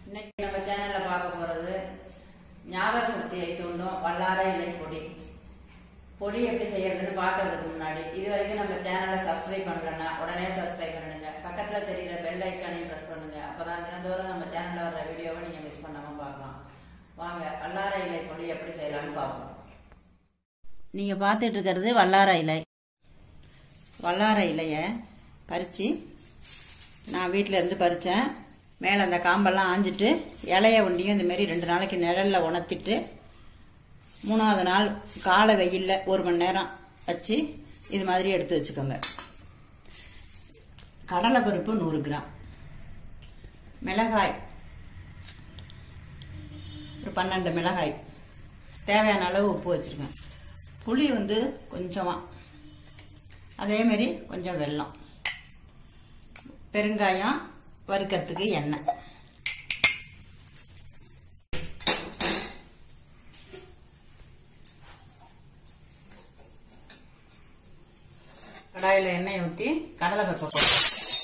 இன்னைக்கு நம்ம சேனல்ல பார்க்க போறது ஞாபக சக்தியை தூண்டும் வல்லார இலை பொடி பொடி எப்படி செய்யறதுன்னு பார்க்கறதுக்கு முன்னாடி இது வரைக்கும் நம்ம சேனலை சப்ஸ்கிரைப் பண்ணலன்னா உடனே சப்ஸ்கிரைப் பண்ணுங்க பக்கத்துல தெரியுற பெல் ஐக்கானையும் பிரஸ் பண்ணுங்க அப்பதான் தினந்தோறும் நம்ம சேனல்ல வர்ற வீடியோவை நீங்க மிஸ் பண்ணாம பார்க்கலாம் வாங்க வல்லார இலை பொடி எப்படி செய்யலாம்னு பார்ப்போம் நீங்க பார்த்துட்டு இருக்கிறது வல்லார இலை வல்லார இலைய பறிச்சு நான் வீட்டில் இருந்து பறித்தேன் மேலே அந்த காம்பெல்லாம் ஆஞ்சிட்டு இலைய ஒண்டியும் இந்த மாதிரி ரெண்டு நாளைக்கு நிழலில் உணர்த்திட்டு மூணாவது நாள் காலை வெயிலில் ஒரு மணி நேரம் வச்சு இது மாதிரி எடுத்து வச்சுக்கோங்க கடலைப்பருப்பு நூறு கிராம் மிளகாய் ஒரு பன்னெண்டு மிளகாய் தேவையான அளவு உப்பு வச்சுருக்கேன் புளி வந்து கொஞ்சமாக அதே மாதிரி கொஞ்சம் வெல்லம் பெருங்காயம் வறுக்கிறதுக்கு எண்ணெய் கடாயில் எண்ணெய் ஊற்றி கடலை பருப்பை போட்டோம்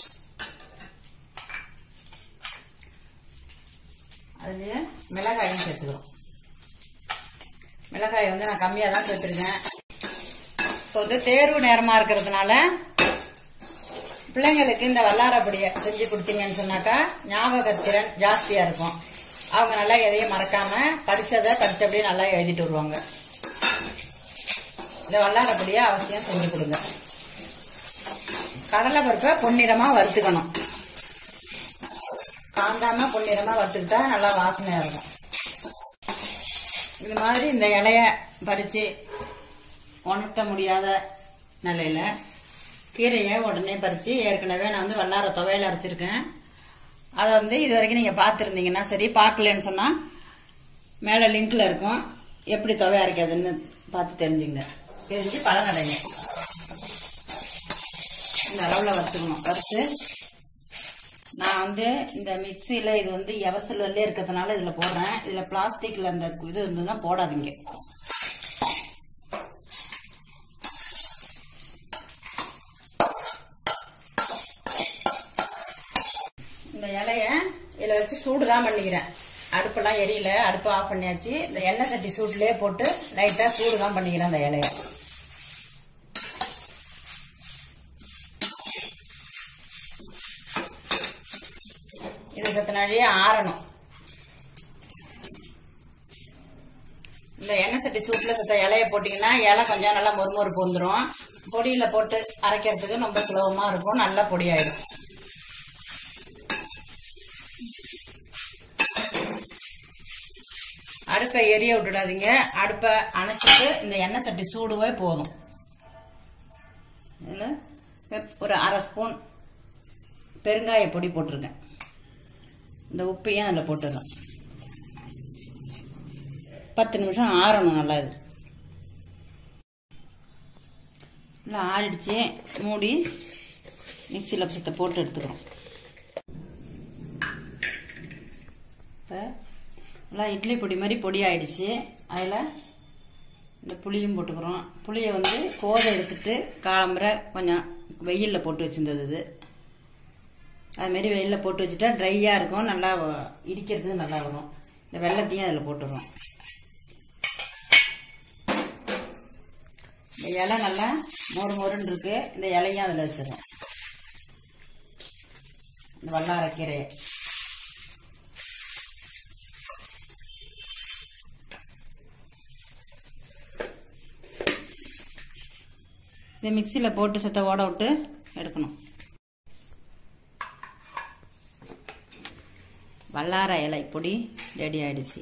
அதுலேயே மிளகாயும் சேர்த்துக்கிறோம் மிளகாய் வந்து நான் கம்மியாக தான் சேர்த்துருக்கேன் இப்போ வந்து தேர்வு நேரமாக இருக்கிறதுனால பிள்ளைங்களுக்கு இந்த வல்லாரப்பொடியை செஞ்சு கொடுத்தீங்கன்னு சொன்னாக்கா ஞாபக திறன் ஜாஸ்தியா இருக்கும் அவங்க நல்லா எதையும் மறக்காம படிச்சதை படிச்சபடியே நல்லா எழுதிட்டு வருவாங்க இந்த வல்லாரப்பொடியை அவசியம் செஞ்சு கொடுங்க கடலை பருப்பை பொன்னிறமா வறுத்துக்கணும் காந்தாம பொன்னிறமா வறுத்துக்கிட்டா நல்லா வாசனையா இருக்கும் இது மாதிரி இந்த இலைய பறிச்சு உணர்த்த முடியாத நிலையில கீரையை உடனே பறித்து ஏற்கனவே நான் வந்து வல்லார துவையல் அரைச்சிருக்கேன் அதை வந்து இது வரைக்கும் நீங்கள் பார்த்துருந்தீங்கன்னா சரி பார்க்கலன்னு சொன்னால் மேலே லிங்க்ல இருக்கும் எப்படி துவை அரைக்காதுன்னு பார்த்து தெரிஞ்சுங்க தெரிஞ்சு பலனடைங்க இந்த அளவில் வறுத்துக்கணும் வறுத்து நான் வந்து இந்த மிக்சியில் இது வந்து எவசல்லே இருக்கிறதுனால இதில் போடுறேன் இதில் பிளாஸ்டிக்கில் அந்த இது இருந்ததுன்னா போடாதீங்க இந்த இலைய இதுல வச்சு சூடு தான் பண்ணிக்கிறேன் அடுப்பெல்லாம் எரியல அடுப்பு ஆஃப் பண்ணியாச்சு இந்த எண்ணெய் சட்டி சூட்லயே போட்டு லைட்டா சூடு தான் பண்ணிக்கிறேன் அந்த இலைய இது சத்தனாடியே ஆறணும் இந்த எண்ணெய் சட்டி சூட்ல சத்த இலைய போட்டீங்கன்னா இலை கொஞ்சம் நல்லா மொறுமொறுப்பு வந்துடும் பொடியில போட்டு அரைக்கிறதுக்கு ரொம்ப சுலபமா இருக்கும் நல்லா பொடி ஆயிடும் அடுப்பை எரிய விட்டுடாதீங்க அடுப்பை அணைச்சிட்டு இந்த எண்ணெய் சட்டி சூடுவே போதும் இதில் ஒரு அரை ஸ்பூன் பெருங்காய பொடி போட்டிருக்கேன் இந்த உப்பையும் அதில் போட்டுடுறேன் பத்து நிமிஷம் ஆறணும் நல்லா இது நல்லா ஆறிடுச்சு மூடி மிக்சியில் பசத்தை போட்டு எடுத்துக்கிறோம் இப்போ நல்லா இட்லி பொடி மாதிரி பொடி ஆயிடுச்சு அதில் இந்த புளியும் போட்டுக்கிறோம் புளியை வந்து கோதை எடுத்துட்டு காலம்புரை கொஞ்சம் வெயிலில் போட்டு வச்சிருந்தது இது அதுமாரி வெயிலில் போட்டு வச்சுட்டா ட்ரையாக இருக்கும் நல்லா இடிக்கிறதுக்கு நல்லா வரும் இந்த வெள்ளத்தையும் அதில் போட்டுறோம் இந்த இலை நல்லா மொறு மொறுன்னு இருக்கு இந்த இலையும் அதில் வச்சிடறோம் இந்த வல்லாரக்கீரையை இதை மிக்சியில் போட்டு சத்த ஓட விட்டு எடுக்கணும் வல்லார இலை பொடி ரெடி ஆயிடுச்சு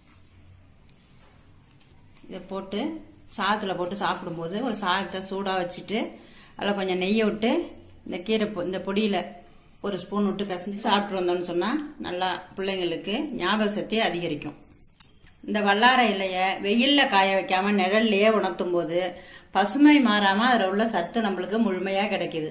இதை போட்டு சாதத்தில் போட்டு சாப்பிடும்போது ஒரு சாதத்தை சூடாக வச்சுட்டு அதில் கொஞ்சம் நெய்யை விட்டு இந்த கீரை பொ- இந்த பொடியில் ஒரு ஸ்பூன் விட்டு பிசைஞ்சு சாப்பிட்டு வந்தோம்னு சொன்னால் நல்லா பிள்ளைங்களுக்கு ஞாபக சக்தி அதிகரிக்கும் இந்த வல்லார இலைய வெயில்ல காய வைக்காம நிழல்லையே உணர்த்தும் போது பசுமை மாறாம அதுல உள்ள சத்து நம்மளுக்கு முழுமையா கிடைக்குது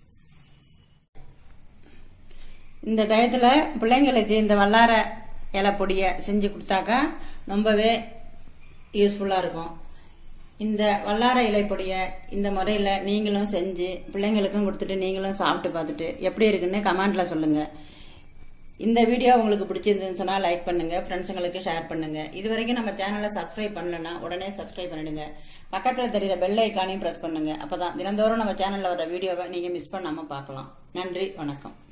இந்த டயத்துல பிள்ளைங்களுக்கு இந்த வல்லார இலை பொடியை செஞ்சு கொடுத்தாக்கா ரொம்பவே யூஸ்ஃபுல்லா இருக்கும் இந்த வல்லார இலை பொடியை இந்த முறையில நீங்களும் செஞ்சு பிள்ளைங்களுக்கும் கொடுத்துட்டு நீங்களும் சாப்பிட்டு பார்த்துட்டு எப்படி இருக்குன்னு கமெண்ட்ல சொல்லுங்க இந்த வீடியோ உங்களுக்கு பிடிச்சிருந்துன்னு சொன்னா லைக் பண்ணுங்க ஃப்ரெண்ட்ஸுங்களுக்கு ஷேர் பண்ணுங்க இது வரைக்கும் நம்ம சேனலை சப்ஸ்கிரைப் பண்ணலன்னா உடனே சப்ஸ்கிரைப் பண்ணிடுங்க பக்கத்துல தெரியுற பெல் ஐக்கானையும் பிரஸ் பண்ணுங்க அப்பதான் தினந்தோறும் நம்ம சேனல்ல வர வீடியோவை நீங்க மிஸ் பண்ணாம பார்க்கலாம் நன்றி வணக்கம்